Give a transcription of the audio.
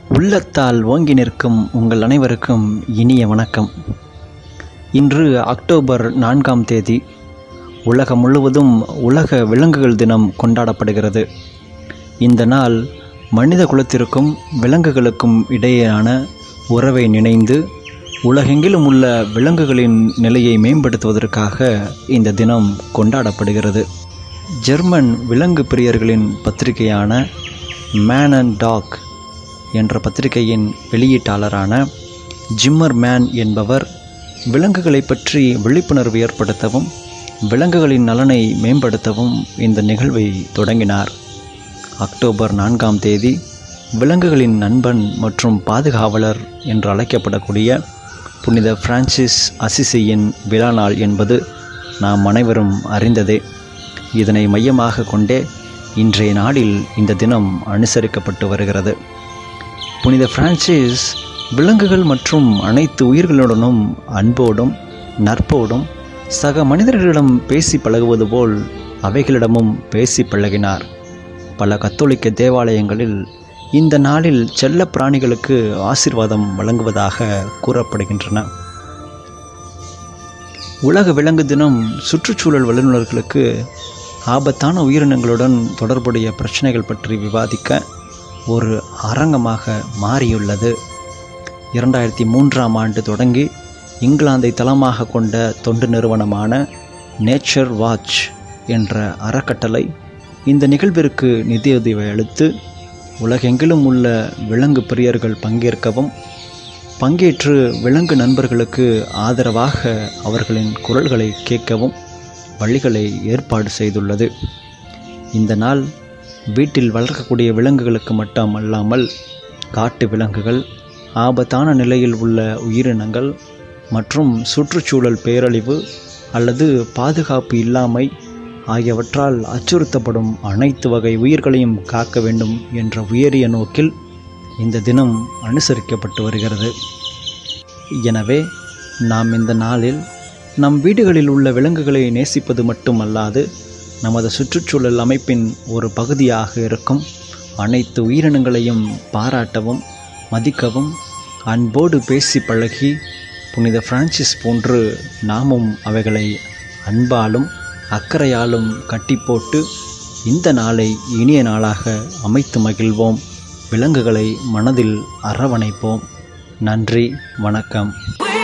உள்ளத்தால் ஓங்கி நிற்கும் உங்கள் அனைவருக்கும் இனிய வணக்கம் இன்று அக்டோபர் நான்காம் தேதி உலகம் முழுவதும் உலக விலங்குகள் தினம் கொண்டாடப்படுகிறது இந்த நாள் மனித குலத்திற்கும் விலங்குகளுக்கும் இடையேயான உறவை நினைந்து உலகெங்கிலும் உள்ள விலங்குகளின் நிலையை மேம்படுத்துவதற்காக இந்த தினம் கொண்டாடப்படுகிறது ஜெர்மன் விலங்கு பிரியர்களின் பத்திரிகையான மேன் அண்ட் டாக் என்ற பத்திரிகையின் வெளியீட்டாளரான ஜிம்மர் மேன் என்பவர் விலங்குகளை பற்றி விழிப்புணர்வு ஏற்படுத்தவும் விலங்குகளின் நலனை மேம்படுத்தவும் இந்த நிகழ்வை தொடங்கினார் அக்டோபர் நான்காம் தேதி விலங்குகளின் நண்பன் மற்றும் பாதுகாவலர் என்று அழைக்கப்படக்கூடிய புனித பிரான்சிஸ் அசிசியின் விழா நாள் என்பது நாம் அனைவரும் அறிந்ததே இதனை மையமாக கொண்டே இன்றைய நாளில் இந்த தினம் அனுசரிக்கப்பட்டு வருகிறது புனித பிரான்சிஸ் விலங்குகள் மற்றும் அனைத்து உயிர்களுடனும் அன்போடும் நட்போடும் சக மனிதர்களிடம் பேசி பழகுவது போல் அவைகளிடமும் பேசி பழகினார் பல கத்தோலிக்க தேவாலயங்களில் இந்த நாளில் செல்ல பிராணிகளுக்கு ஆசிர்வாதம் வழங்குவதாக கூறப்படுகின்றன உலக விலங்கு தினம் சுற்றுச்சூழல் வல்லுநர்களுக்கு ஆபத்தான உயிரினங்களுடன் தொடர்புடைய பிரச்சனைகள் பற்றி விவாதிக்க ஒரு அரங்கமாக மாறியுள்ளது இரண்டாயிரத்தி மூன்றாம் ஆண்டு தொடங்கி இங்கிலாந்தை தளமாக கொண்ட தொண்டு நிறுவனமான நேச்சர் வாட்ச் என்ற அறக்கட்டளை இந்த நிகழ்விற்கு நிதியுதவி அளித்து உலகெங்கிலும் உள்ள விலங்கு பிரியர்கள் பங்கேற்கவும் பங்கேற்று விலங்கு நண்பர்களுக்கு ஆதரவாக அவர்களின் குரல்களை கேட்கவும் வழிகளை ஏற்பாடு செய்துள்ளது இந்த நாள் வீட்டில் வளர்க்கக்கூடிய விலங்குகளுக்கு மட்டும் அல்லாமல் காட்டு விலங்குகள் ஆபத்தான நிலையில் உள்ள உயிரினங்கள் மற்றும் சுற்றுச்சூழல் பேரழிவு அல்லது பாதுகாப்பு இல்லாமை ஆகியவற்றால் அச்சுறுத்தப்படும் அனைத்து வகை உயிர்களையும் காக்க வேண்டும் என்ற உயரிய நோக்கில் இந்த தினம் அனுசரிக்கப்பட்டு வருகிறது எனவே நாம் இந்த நாளில் நம் வீடுகளில் உள்ள விலங்குகளை நேசிப்பது மட்டுமல்லாது நமது சுற்றுச்சூழல் அமைப்பின் ஒரு பகுதியாக இருக்கும் அனைத்து உயிரினங்களையும் பாராட்டவும் மதிக்கவும் அன்போடு பேசி பழகி புனித பிரான்சிஸ் போன்று நாமும் அவைகளை அன்பாலும் அக்கறையாலும் கட்டி போட்டு இந்த நாளை இனிய நாளாக அமைத்து மகிழ்வோம் விலங்குகளை மனதில் அரவணைப்போம் நன்றி வணக்கம் We